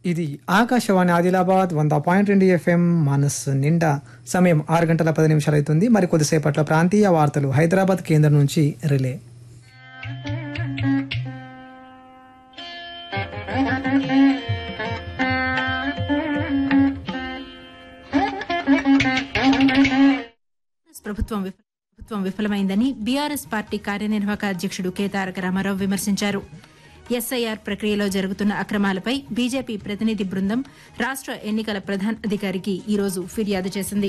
ఇది ఆకాశవాణి ఆదిలాబాద్ వంద పాయింట్ రెండు ఎఫ్ఎం మనస్సు నిండా సమయం ఆరు గంటల పది నిమిషాలు అవుతుంది మరి కొద్దిసేపట్లో ప్రాంతీయ వార్తలు హైదరాబాద్ కేంద్రం నుంచి రిలే ప్రభుత్వం విఫ- ప్రభుత్వం విఫలమైందని బీఆర్ఎస్ పార్టీ కార్యనిర్వాహక అధ్యక్షుడు కె తారక రామారావు విమర్శించారు ఎస్ఐఆర్ ప్రక్రియలో జరుగుతున్న అక్రమాలపై బీజేపీ ప్రతినిధి బృందం రాష్ట్ర ఎన్నికల ప్రధాన అధికారికి ఈరోజు ఫిర్యాదు చేసింది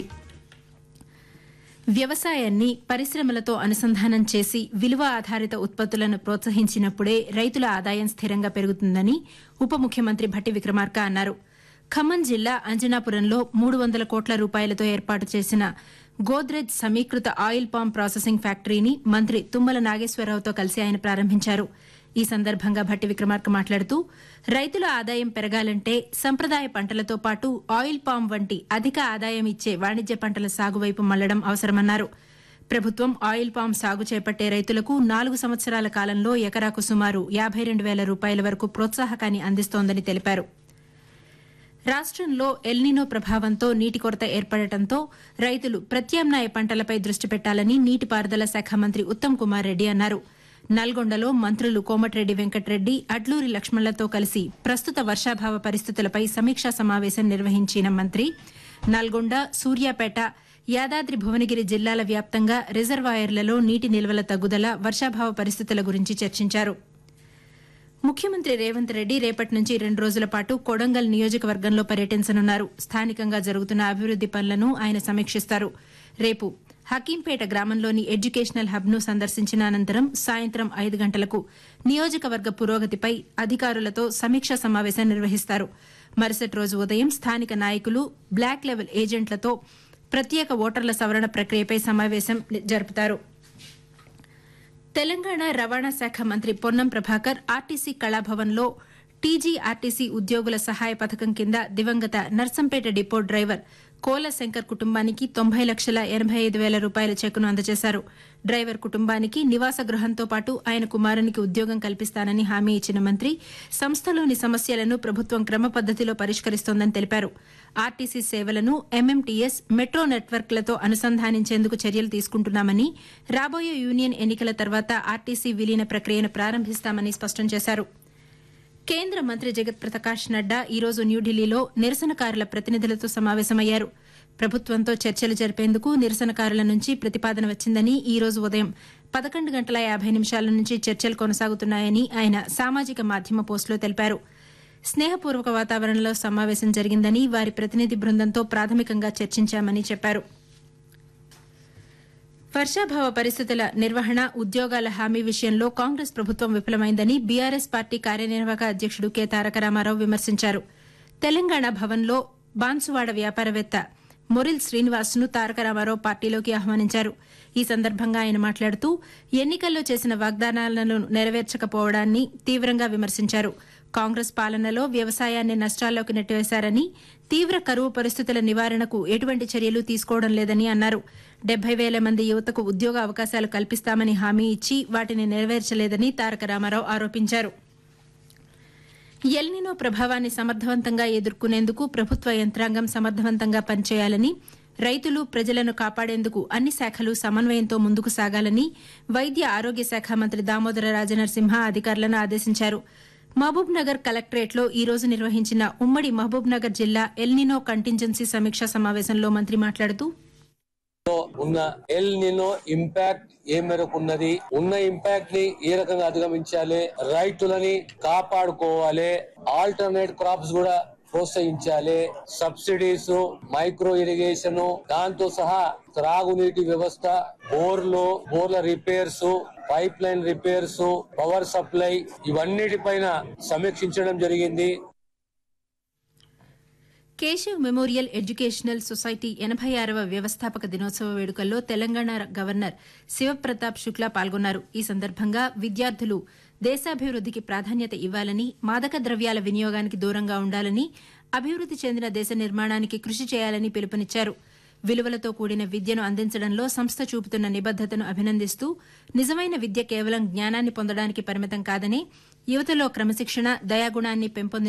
వ్యవసాయాన్ని పరిశ్రమలతో అనుసంధానం చేసి విలువ ఆధారిత ఉత్పత్తులను ప్రోత్సహించినప్పుడే రైతుల ఆదాయం స్థిరంగా పెరుగుతుందని ఉప ముఖ్యమంత్రి భట్టి విక్రమార్క అన్నారు ఖమ్మం జిల్లా అంజనాపురంలో మూడు వందల కోట్ల రూపాయలతో ఏర్పాటు చేసిన గోద్రెజ్ సమీకృత ఆయిల్ పామ్ ప్రాసెసింగ్ ఫ్యాక్టరీని మంత్రి తుమ్మల నాగేశ్వరరావుతో కలిసి ఆయన ప్రారంభించారు ఈ సందర్భంగా భట్టి విక్రమార్క మాట్లాడుతూ రైతుల ఆదాయం పెరగాలంటే సంప్రదాయ పంటలతో పాటు ఆయిల్ పామ్ వంటి అధిక ఆదాయం ఇచ్చే వాణిజ్య పంటల సాగు వైపు మళ్లడం అవసరమన్నారు ప్రభుత్వం ఆయిల్ పామ్ సాగు చేపట్టే రైతులకు నాలుగు సంవత్సరాల కాలంలో ఎకరాకు సుమారు యాబై రెండు వేల రూపాయల వరకు ప్రోత్సాహకాన్ని అందిస్తోందని తెలిపారు రాష్ట్రంలో ఎల్నినో ప్రభావంతో నీటి కొరత ఏర్పడటంతో రైతులు ప్రత్యామ్నాయ పంటలపై దృష్టి పెట్టాలని నీటిపారుదల శాఖ మంత్రి ఉత్తమ్ కుమార్ రెడ్డి అన్నారు నల్గొండలో మంత్రులు కోమటిరెడ్డి వెంకటరెడ్డి అడ్లూరి లక్ష్మణ్లతో కలిసి ప్రస్తుత వర్షాభావ పరిస్థితులపై సమీక్షా సమావేశం నిర్వహించిన మంత్రి నల్గొండ సూర్యాపేట యాదాద్రి భువనగిరి జిల్లాల వ్యాప్తంగా రిజర్వాయర్లలో నీటి నిల్వల తగ్గుదల వర్షాభావ పరిస్థితుల గురించి చర్చించారు ముఖ్యమంత్రి రేవంత్ రెడ్డి రేపటి నుంచి రెండు రోజుల పాటు కొడంగల్ నియోజకవర్గంలో పర్యటించనున్నారు స్థానికంగా జరుగుతున్న అభివృద్ది పనులను ఆయన సమీక్షిస్తారు రేపు హకీంపేట గ్రామంలోని ఎడ్యుకేషనల్ హబ్ను సందర్శించిన అనంతరం సాయంత్రం ఐదు గంటలకు నియోజకవర్గ పురోగతిపై అధికారులతో సమీక్షా సమావేశం నిర్వహిస్తారు మరుసటి రోజు ఉదయం స్థానిక నాయకులు బ్లాక్ లెవెల్ ఏజెంట్లతో ప్రత్యేక ఓటర్ల సవరణ ప్రక్రియపై సమావేశం జరుపుతారు తెలంగాణ రవాణా శాఖ మంత్రి పొన్నం ప్రభాకర్ ఆర్టీసీ కళాభవన్లో టీజీఆర్టీసీ ఉద్యోగుల సహాయ పథకం కింద దివంగత నర్సంపేట డిపో డ్రైవర్ కోల శంకర్ కుటుంబానికి తొంభై లక్షల ఎనబై ఐదు వేల రూపాయల చెక్కును అందజేశారు డ్రైవర్ కుటుంబానికి నివాస గృహంతో పాటు ఆయన కుమారునికి ఉద్యోగం కల్పిస్తానని హామీ ఇచ్చిన మంత్రి సంస్థలోని సమస్యలను ప్రభుత్వం క్రమ పద్దతిలో పరిష్కరిస్తోందని తెలిపారు ఆర్టీసీ సేవలను ఎంఎంటీఎస్ మెట్రో నెట్వర్క్లతో అనుసంధానించేందుకు చర్యలు తీసుకుంటున్నామని రాబోయే యూనియన్ ఎన్నికల తర్వాత ఆర్టీసీ విలీన ప్రక్రియను ప్రారంభిస్తామని స్పష్టం చేశారు కేంద్ర మంత్రి జగత్ ప్రకాష్ నడ్డా ఈ రోజు న్యూఢిల్లీలో నిరసనకారుల ప్రతినిధులతో సమావేశమయ్యారు ప్రభుత్వంతో చర్చలు జరిపేందుకు నిరసనకారుల నుంచి ప్రతిపాదన వచ్చిందని ఈ రోజు ఉదయం పదకొండు గంటల యాబై నిమిషాల నుంచి చర్చలు కొనసాగుతున్నాయని ఆయన సామాజిక మాధ్యమ పోస్టులో తెలిపారు స్నేహపూర్వక వాతావరణంలో సమావేశం జరిగిందని వారి ప్రతినిధి బృందంతో ప్రాథమికంగా చర్చించామని చెప్పారు వర్షాభావ పరిస్థితుల నిర్వహణ ఉద్యోగాల హామీ విషయంలో కాంగ్రెస్ ప్రభుత్వం విఫలమైందని బీఆర్ఎస్ పార్టీ కార్యనిర్వాహక అధ్యక్షుడు కె తారక రామారావు విమర్శించారు తెలంగాణ భవన్లో బాన్సువాడ వ్యాపారవేత్త మొరిల్ శ్రీనివాస్ ను తారక రామారావు పార్టీలోకి ఆహ్వానించారు ఈ సందర్భంగా ఆయన మాట్లాడుతూ ఎన్నికల్లో చేసిన వాగ్దానాలను నెరవేర్చకపోవడాన్ని తీవ్రంగా విమర్శించారు కాంగ్రెస్ పాలనలో వ్యవసాయాన్ని నష్టాల్లోకి నెట్టివేశారని తీవ్ర కరువు పరిస్థితుల నివారణకు ఎటువంటి చర్యలు తీసుకోవడం లేదని అన్నారు డెబ్బై వేల మంది యువతకు ఉద్యోగ అవకాశాలు కల్పిస్తామని హామీ ఇచ్చి వాటిని నెరవేర్చలేదని తారక రామారావు ఆరోపించారు ఎల్నినో ప్రభావాన్ని సమర్థవంతంగా ఎదుర్కొనేందుకు ప్రభుత్వ యంత్రాంగం సమర్థవంతంగా పనిచేయాలని రైతులు ప్రజలను కాపాడేందుకు అన్ని శాఖలు సమన్వయంతో ముందుకు సాగాలని వైద్య ఆరోగ్య శాఖ మంత్రి దామోదర రాజనరసింహ అధికారులను ఆదేశించారు మహబూబ్ నగర్ కలెక్టరేట్లో ఈ రోజు నిర్వహించిన ఉమ్మడి మహబూబ్ నగర్ జిల్లా ఎల్నినో కంటింజెన్సీ సమీక్షా సమావేశంలో మంత్రి మాట్లాడుతూ లో ఉన్న ఎల్ నినో ఇంపాక్ట్ ఏ మేరకు ఉన్నది ఉన్న ఇంపాక్ట్ ని ఏ రకంగా అధిగమించాలి రైతులని కాపాడుకోవాలి ఆల్టర్నేట్ క్రాప్స్ కూడా ప్రోత్సహించాలి సబ్సిడీస్ మైక్రో ఇరిగేషన్ దాంతో సహా త్రాగునీటి వ్యవస్థ బోర్లు బోర్ల repairs pipe line repairs power supply ఇవన్నిటిపైన సమీక్షించడం జరిగింది కేశవ్ మెమోరియల్ ఎడ్యుకేషనల్ సొసైటీ ఎనభై ఆరవ వ్యవస్థాపక దినోత్సవ వేడుకల్లో తెలంగాణ గవర్నర్ శివప్రతాప్ శుక్లా పాల్గొన్నారు ఈ సందర్భంగా విద్యార్థులు దేశాభివృద్దికి ప్రాధాన్యత ఇవ్వాలని మాదక ద్రవ్యాల వినియోగానికి దూరంగా ఉండాలని అభివృద్ది చెందిన దేశ నిర్మాణానికి కృషి చేయాలని పిలుపునిచ్చారు విలువలతో కూడిన విద్యను అందించడంలో సంస్థ చూపుతున్న నిబద్దతను అభినందిస్తూ నిజమైన విద్య కేవలం జ్ఞానాన్ని పొందడానికి పరిమితం కాదని యువతలో క్రమశిక్షణ దయాగుణాన్ని పెంపొందించడానికి